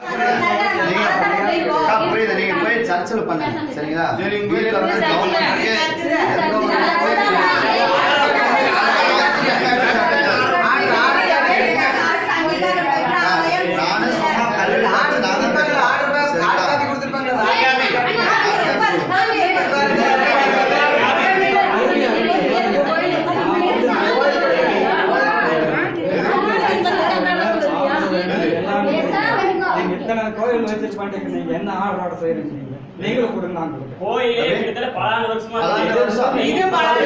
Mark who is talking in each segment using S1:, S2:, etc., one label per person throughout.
S1: அக்கா, புரியுது நீங்க போய் சர்ச்சில் பண்ணுங்க சரிங்களா வீட்டுல வந்து ஜெபம் பண்ணுறதுக்கு எவ்வளவு நேரம் போய் நானும் சும்மா கல்வி வச்சு நான் தான் கட்டுறேன். சரிங்களா?
S2: நீங்க இத்தனை கோயில் வச்சிருப்பாண்டீங்க நீங்க என்ன ஆர்டரோட செய்யறீங்க நீங்க நீங்களும் கொடுங்க நான் கொடுக்குறேன்.
S3: கோயிலே கிட்டத்தட்ட பலாண்டு வருஷமா
S1: பலாண்டு வருஷம்.
S3: இருக்கு.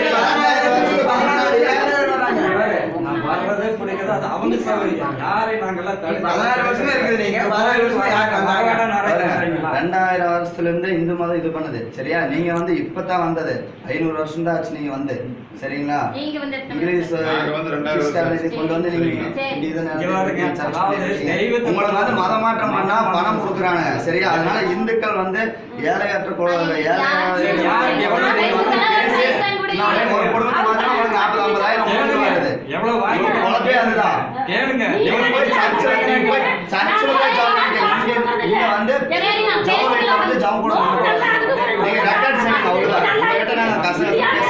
S2: வேற, நான் வர்றதே பிடிக்காது அது அவங்க சௌகரியம் யாரையும் நாங்கெல்லாம் தடுக்க-
S4: பதினாறு வருஷமா இருக்குது நீங்க. பதினாறு வருஷமா யாருக்கு அந்த
S2: மகாண நாடகம்
S1: பாருங்க,
S2: செய்றீங்களா?
S1: ரெண்டாயிரம் வருஷத்துல இருந்து இந்து மதம் இது பண்ணுது சரியா நீங்க வந்து இப்பதான் வந்தது ஐநூறு வருஷம் தான் ஆச்சு நீங்க வந்து சரிங்களா
S5: நீங்க வந்து எத்தனை
S1: இங்கிலீஷ்
S6: நாங்க வந்து ரெண்டாயிரம்
S1: கிறிஸ்டியானிட்டி கொண்டு வந்து நீங்க
S5: சரி.
S1: இந்த இதை
S2: இங்க பாருங்க,
S1: நடத்தி சர்ச்
S2: அதாவது
S1: பண்ணிருக்கீங்க.
S2: தெய்வத்தை
S1: உங்களுக்கு வந்து மத மாற்றம் பண்ணா பணம் கொடுக்குறாங்க சரியா அதனால இந்துக்கள் வந்து ஏழையற்ற குழந்தை ஏழை
S2: சரி, யாருக்கு எவ்வளவு
S1: நான் ஒரு குடும்பத்துக்கு பார்த்தா உங்களுக்கு நாற்பது ஐம்பதாயிரம் உங்களுக்கு வருது
S2: எவ்வளவு வாங்கி
S1: உங்க குழப்பே அதுதான்
S2: கேளுங்க
S1: நீங்க போய் சர்ச்சில் நீங்க போய் சர்ச்சில் போய் ஜெபம் பண்ணிக்க இங்க இங்க வந்து ஜெபம் வீட்டில் வந்து ஜெபம் கூட நீங்க ரெக்கார்ட் செய்யுங்க அவ்வளவுதான் உங்ககிட்ட நாங்க கச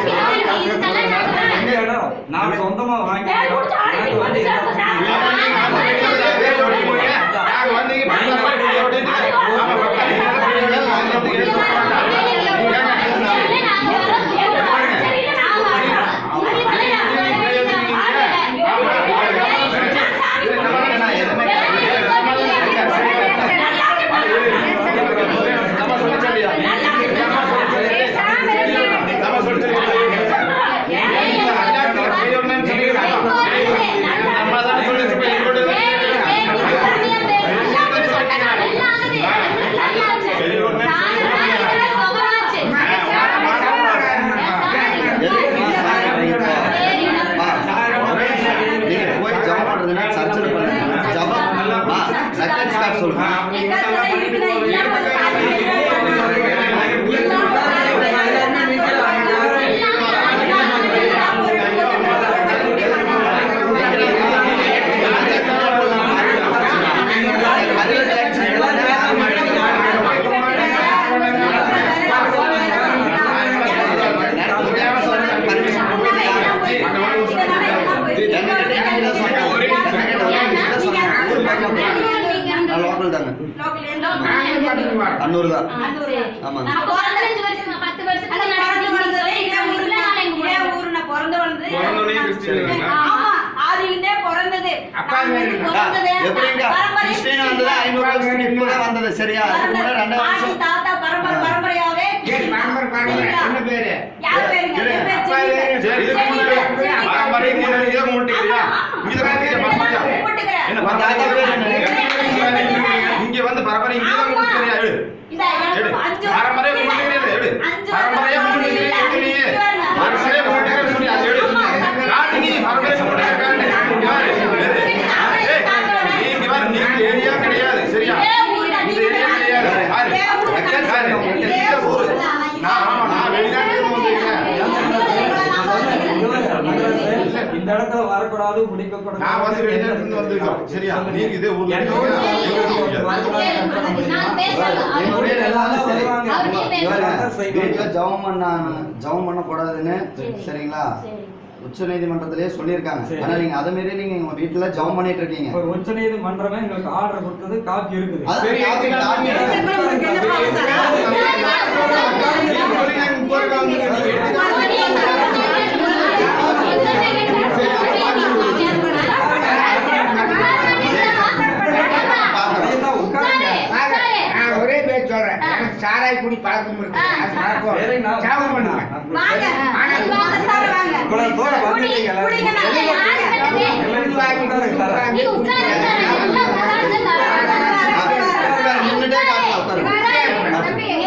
S2: எங்க இடம் நான் சொந்தமா வாங்கி எனக்கு வந்து
S6: நாங்க வந்து இங்க பக்கத்துல போய் ஓட்டிட்டு, ஆமா, பக்கத்துல நாங்க வந்து எடுத்து
S1: நான் எதுவுமே
S6: நம்ம சொல்லி சொல்லியா நம்ம சொல்லி சொல்லி நம்ம தான் சொல்லி சொல்லி
S1: நீங்க போய் ஜெபம் பண்றதுன்னா சர்ச்சில் பண்ணுங்க ஜெபம் வா ரெக்கார்ட் ஸ்டார்ட் சொல்லுங்க லோக்கல் தாங்க அன்னூறு தான் ஆமாங்க
S6: பிறந்தோடனே கிறிஸ்டியன்
S1: எப்படிங்க கிறிஸ்டியன் வந்தது ஐநூறு வருஷத்துக்கு இப்பதான் வந்தது சரியா அதுக்கு முன்னாடி ரெண்டாயிரம் வருஷம்
S4: தாத்தா பரம்பரை பரம்பரையாவே
S6: என்ன பேரு
S4: அப்பா பேரு
S6: சரி இது முன்னாடி பாரம்பரிய இங்க இதை மூட்டிக்கிறியா இங்க தான் இங்க பாரம்பரியா என்ன
S1: உன் தாத்தா பேர் என்ன?
S6: இங்க வந்து பரம்பரை இங்க தான் மூட்டிக்கிறியா எடு எடு பாரம்பரிய மூட்டிக்கிறீங்க எடு பாரம்பரிய மூட்டிக்கிறீங்க எடு நீ பாரம்பரிய மூட்டிக்கிறீங்க சொல்லி அது எடு காட்டு நீ பாரம்பரிய மூட்டிக்கிற காட்டு இங்க பாரு எடு. ஏய், நீ இங்க பாரு நீ இந்த ஏரியா கிடையாது சரியா இந்த ஏரியா கிடையாது பாரு பாரு இந்த ஊரு நான் ஆமா நான் வெளிநாட்டுல இருந்து வந்திருக்கேன்
S2: இந்த இடத்துல வரக்கூடாது பிடிக்க கூடாது
S6: நான் வந்து வெளிநாட்டுல இருந்து வந்திருக்கோம் சரியா நீங்க இதே ஊர்ல இருக்கீங்க
S1: என்னுடைய எல்லாமே சரி.
S5: அவரே
S1: இவரு வீட்டுல ஜெபம் பண்ண ஜெபம் பண்ணக்கூடாதுன்னு சரிங்களா உச்ச நீதிமன்றத்திலேயே சொல்லியிருக்காங்க
S2: சரி.
S1: ஆனா நீங்க அதை மீறி நீங்க உங்க வீட்டுல ஜெபம் பண்ணிட்டு இருக்கீங்க
S2: ஒரு உச்ச நீதிமன்றமே எங்களுக்கு ஆர்டர் கொடுத்தது காப்பி இருக்குது
S1: அது
S6: சரி,
S1: காப்பி காப்பி
S2: அதையெல்லாம் உட்காருங்க.
S4: நான் ஒரே பேர் சொல்றேன் எனக்கு சாராய் குடி பழக்கம் இருக்கு அது பழக்கம்.
S2: சரி, நான்
S4: சாபம் பண்ணுவேன்
S2: இவ்வளவு தூரம் வந்துட்டீங்கல்ல. எல்லாம் வாங்கி தரேன், தரேன்.
S1: நின்னுட்டே காட்டு உட்காருங்க.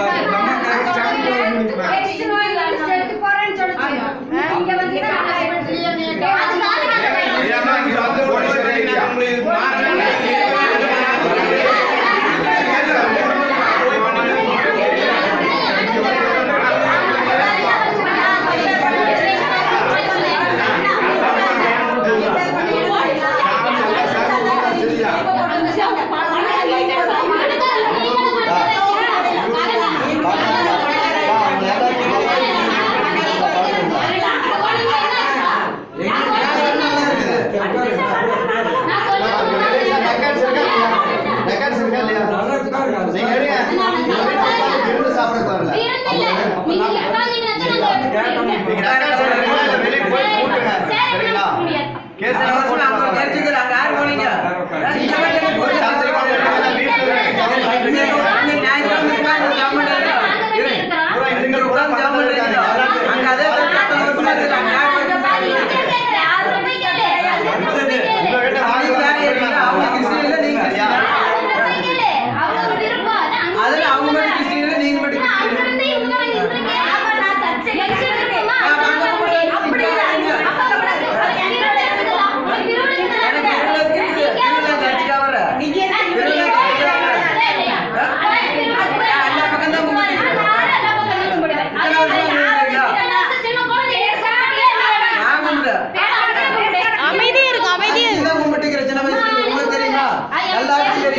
S6: ஏன்னா இங்க வந்து போலீஸ் ஸ்டேஷன் உங்களுக்கு மாறல
S5: சரியா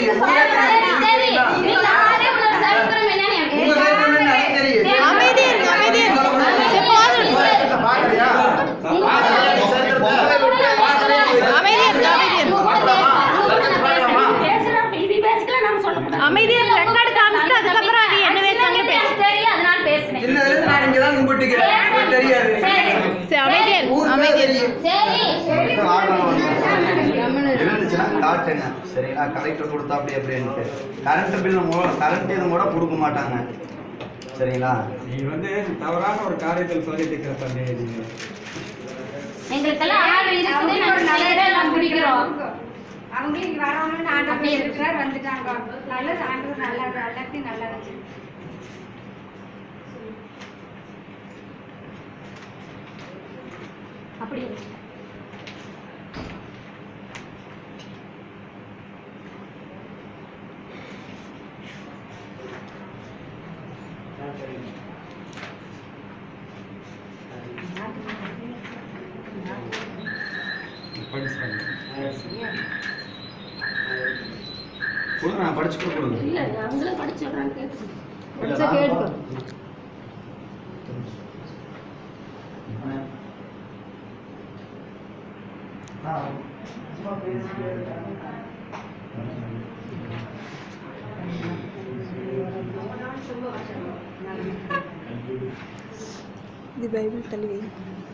S5: சரி, சரி. நீங்க யாரே உங்களோட சரித்திரம் என்னன்னு எனக்கு
S1: உங்க சரித்திரம் என்ன? எனக்கு தெரியும்.
S5: சரி.
S7: அமைதியா இருங்க, அமைதியா இருங்க. சரி, போதும்.
S6: பாக்குறியா பாக்குறியா நீ சரித்திரத்தை? பாக்குறியா நீ சரித்திரத்தை?
S7: அமைதியா இருங்க, அமைதியா இருங்க.
S6: பார்க்கலாமா? சரித்திரத்தை பார்க்கலாமா?
S5: பேசுறோம், இப்படி பேசிக்கலாம் நம்ம சொல்லக்கூடாது.
S7: அமைதியா இருங்க. ரெக்கார்டு காமிச்சிட்டு அதுக்கப்புறம் அது என்ன பேசுறாங்களோ பேசு.
S5: எனக்கு தெரியும், அதனால பேசுனேன்.
S1: சின்னதுல இருந்து நான் இங்க தான் கும்பிட்டுக்கிறேன் எனக்கு தெரியாது
S5: சரி.
S7: சரி, அமைதியா இருங்க,
S1: ஊருக்கு
S7: அமைதியா இருங்க.
S1: தெரியும்
S5: சரி.
S1: இருந்துச்சுன்னா காட்டுங்க சரிங்களா கலெக்டர் கொடுத்தா அப்படி அப்படின்ட்டு கரண்ட் பில் கரண்ட் இது கூட கொடுக்க மாட்டாங்க சரிங்களா
S2: நீ வந்து தவறான ஒரு காரியத்தில் சொல்லிட்டு இருக்கிற தம்பி நீங்க
S5: எங்களுக்கெல்லாம் ஆள் இருக்குது நாங்க செய்யறோம், நாங்க பிடிக்கிறோம்
S8: அவங்களும் இங்க வரணும்னு ஆண்டவர் இருக்கிறார் வந்துட்டாங்க நல்லது ஆண்டவர் நல்லா எல்லாத்தையும் நல்லா வச்சு
S5: அப்படி
S2: படிச்சுட்டாங்க
S1: கொடுங்க நான் படிச்சு கூட கொடுங்க
S5: இல்ல அவங்களும் படிச்சு சொல்றாங்க கேட்கணும்
S1: இல்ல,
S5: படிச்சா
S1: நான்
S5: கேட்கும்
S7: இது பைபிள் தள்ளி வை.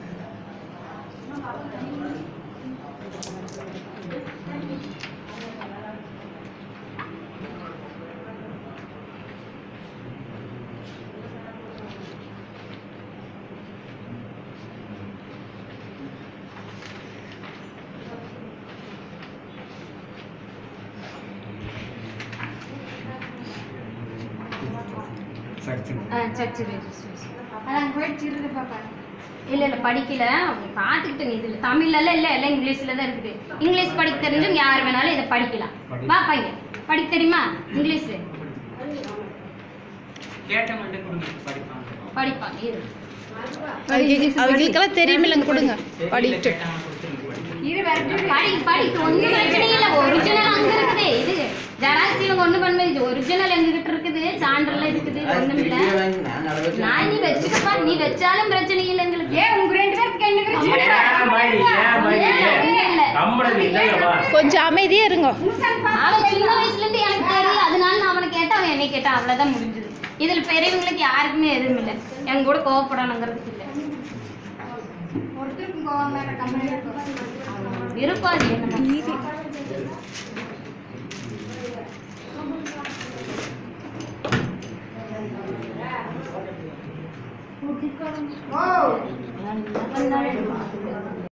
S2: சர்ச்சுங்க
S5: ஆ சரி சரி சரி, சரி.
S8: அதான் போயிட்டு இருக்கு பாப்பா
S5: இல்ல இல்ல படிக்கல பாத்துக்கிட்டுங்க இதுல தமிழ்ல எல்லாம் இல்ல எல்லாம் இங்கிலீஷ்ல தான் இருக்குது இங்கிலீஷ் படிக்க தெரிஞ்சவங்க யார் வேணாலும் இதை படிக்கலாம் வா பையன் படிக்க தெரியுமா இங்கிலீஷ் படிப்பாங்க இரு
S7: அவங்களுக்கு- அவங்களுக்கெல்லாம் தெரியுமில்லைங்க கொடுங்க படிட்டு
S8: இரு வரட்டும்
S5: படி படிக்க ஒண்ணும் பிரச்சனை இல்ல ஒரிஜினல் அங்க இருக்குது இது ஜெராக்ஸ் இவங்க ஒண்ணும் பண்ண இது ஒரிஜினல் எங்க கிட்ட இருக்குது சான்றெல்லாம் இருக்குது ஒண்ணும் இல்ல நான் நீ வச்சுக்கப்பா நீ வச்சாலும் பிரச்சனை இல்லை எங்களுக்கு
S8: ஏன் உங்க ரெண்டு பேருக்கு என்ன பிரச்சனை
S5: இல்ல, இல்ல.
S3: நம்மளுக்கு இல்லைங்கப்பா
S7: கொஞ்சம் அமைதியா இருங்க
S5: அவன் சின்ன வயசுல இருந்து எனக்கு தெரியும் அதனால நான் அவனை கேட்டேன் அவன் என்னை கேட்டான் அவ்வளவுதான் முடிஞ்சது இதுல பெரியவங்களுக்கு யாருக்குமே எதுவும் இல்லை எங்க கூட கோவப்படணுங்கிறதுக்கு இல்லை
S8: ஒருத்தருக்கும் கோவம் வேற கம்மி இருக்கும்
S5: இருப்பாது என்னமோ
S8: ஓ
S5: நான் என்ன பண்ணாலும்